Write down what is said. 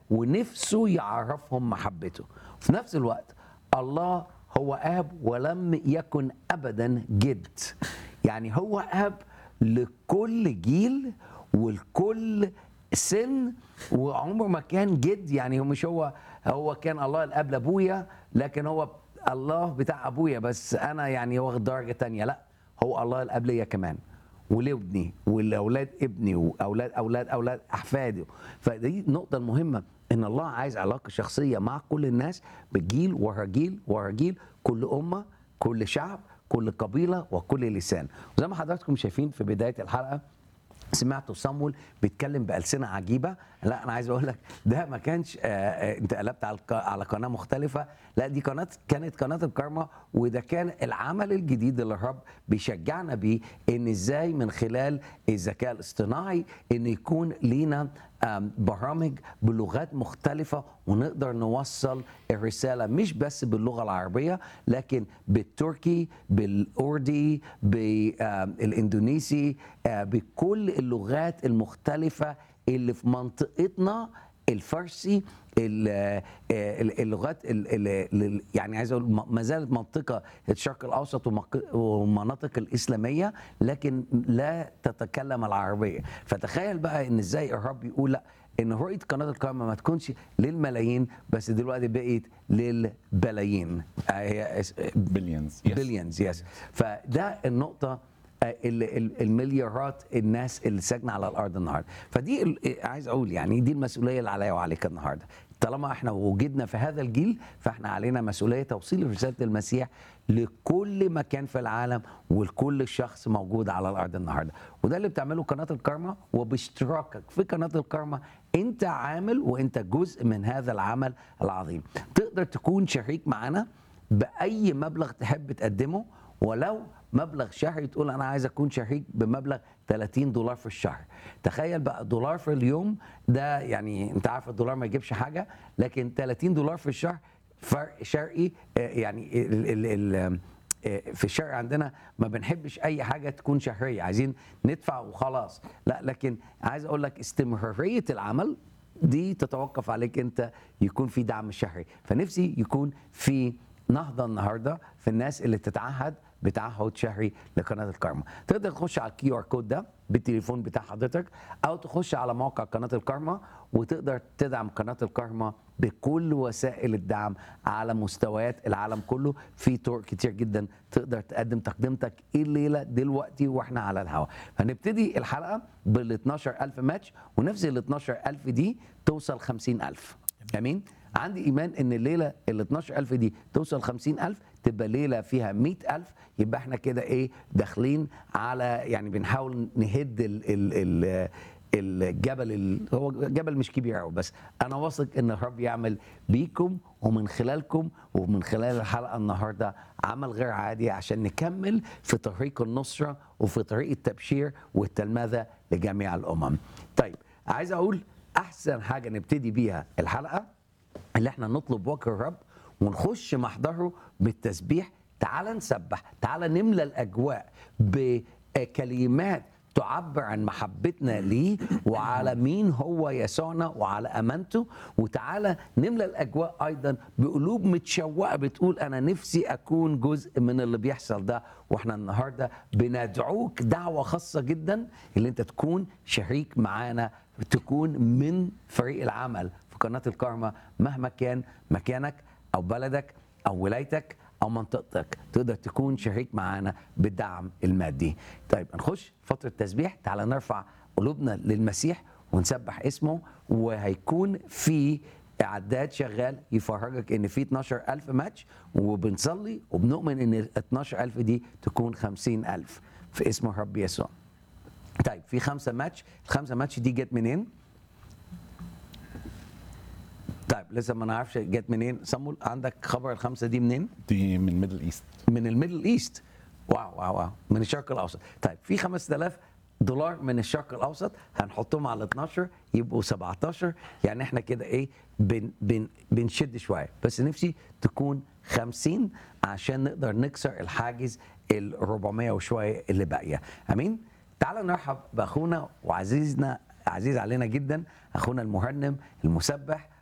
ونفسه يعرفهم محبته في نفس الوقت الله هو اب ولم يكن ابدا جد يعني هو اب لكل جيل ولكل سن وعمره ما كان جد يعني هو مش هو هو كان الله الاب لابويا لكن هو الله بتاع ابويا بس انا يعني واخد درجه تانية لا هو الله الاب ليا كمان ولابني والاولاد ابني واولاد اولاد اولاد احفادي فدي النقطه المهمه ان الله عايز علاقه شخصيه مع كل الناس بجيل ورا جيل ورا جيل كل امه كل شعب كل قبيله وكل لسان وزي ما حضراتكم شايفين في بدايه الحلقه سمعتوا صامويل بيتكلم بألسنة عجيبة لا أنا عايز أقول لك ده ما كانش آه، آه، أنت قلبت على الق- على قناة مختلفة لا دي قناة كانت قناة الكارما وده كان العمل الجديد اللي الرب بيشجعنا بيه إن إزاي من خلال الذكاء الاصطناعي إن يكون لينا آم، برامج بلغات مختلفة ونقدر نوصل الرسالة مش بس باللغة العربية لكن بالتركي بالأردي بالاندونيسي آه، بكل اللغات المختلفة اللي في منطقتنا الفارسي ال- آه، ال- اللغات ال- ال- ال- يعني عايز اقول ما- ما زالت منطقه الشرق الاوسط ومق- والمناطق الاسلاميه لكن لا تتكلم العربيه فتخيل بقى ان ازاي الرب يقول لا ان رؤيه قناه القائمه ما تكونش للملايين بس دلوقتي بقت للبلايين آه، هي اس- بليونز بليونز يس فده النقطه آه، ال- ال- المليارات الناس اللي ساكنه على الارض النهارده فدي ال- عايز اقول يعني دي المسؤوليه اللي عليا وعليك النهارده طالما احنا وجدنا في هذا الجيل فاحنا علينا مسؤوليه توصيل رساله المسيح لكل مكان في العالم ولكل شخص موجود على الارض النهارده وده اللي بتعمله قناه الكارما وباشتراكك في قناه الكارما انت عامل وانت جزء من هذا العمل العظيم تقدر تكون شريك معانا باي مبلغ تحب تقدمه ولو مبلغ شهري تقول انا عايز اكون شريك بمبلغ 30 دولار في الشهر تخيل بقى دولار في اليوم ده يعني انت عارف الدولار ما يجيبش حاجه لكن 30 دولار في الشهر فرق شرقي آه، يعني ال ال ال آه، في الشرق عندنا ما بنحبش اي حاجه تكون شهريه عايزين ندفع وخلاص لا لكن عايز اقول لك استمراريه العمل دي تتوقف عليك انت يكون في دعم شهري فنفسي يكون في نهضه النهارده في الناس اللي تتعهد بتعهد شهري لقناه الكارما تقدر تخش على الكيو ار كود ده بالتليفون بتاع حضرتك او تخش على موقع قناه الكارما وتقدر تدعم قناه الكارما بكل وسائل الدعم على مستويات العالم كله في طرق كتير جدا تقدر تقدم تقدمتك الليله دلوقتي واحنا على الهواء هنبتدي الحلقه بال 12000 ماتش ونفس ال 12000 دي توصل 50000 امين عندي ايمان ان الليله ال 12000 دي توصل 50000 تبقى ليله فيها 100000 يبقى احنا كده ايه داخلين على يعني بنحاول نهد ال ال ال الجبل ال- هو جبل مش كبير قوي بس انا واثق ان الرب يعمل بيكم ومن خلالكم ومن خلال الحلقه النهارده عمل غير عادي عشان نكمل في طريق النصره وفي طريق التبشير والتلمذه لجميع الامم. طيب عايز اقول احسن حاجه نبتدي بيها الحلقه اللي احنا نطلب وجه الرب ونخش محضره بالتسبيح تعال نسبح تعال نملى الاجواء بكلمات تعبر عن محبتنا ليه وعلى مين هو يسوعنا وعلى امانته وتعالى نملى الاجواء ايضا بقلوب متشوقه بتقول انا نفسي اكون جزء من اللي بيحصل ده واحنا النهارده بندعوك دعوه خاصه جدا اللي انت تكون شريك معانا تكون من فريق العمل في قناه الكارما مهما كان مكانك او بلدك او ولايتك او منطقتك تقدر تكون شريك معانا بالدعم المادي طيب نخش فتره تسبيح تعال نرفع قلوبنا للمسيح ونسبح اسمه وهيكون في اعداد شغال يفرجك ان في 12000 ماتش وبنصلي وبنؤمن ان ال 12000 دي تكون 50000 في اسم الرب يسوع طيب في خمسه ماتش الخمسه ماتش دي جت منين طيب لسه ما نعرفش جت منين صمول عندك خبر الخمسه دي منين دي من ميدل ايست من الميدل ايست واو واو واو من الشرق الاوسط طيب في 5000 دولار من الشرق الاوسط هنحطهم على 12 يبقوا 17 يعني احنا كده ايه بن بن بنشد شويه بس نفسي تكون 50 عشان نقدر نكسر الحاجز ال 400 وشويه اللي باقيه امين تعال نرحب باخونا وعزيزنا عزيز علينا جدا اخونا المرنم المسبح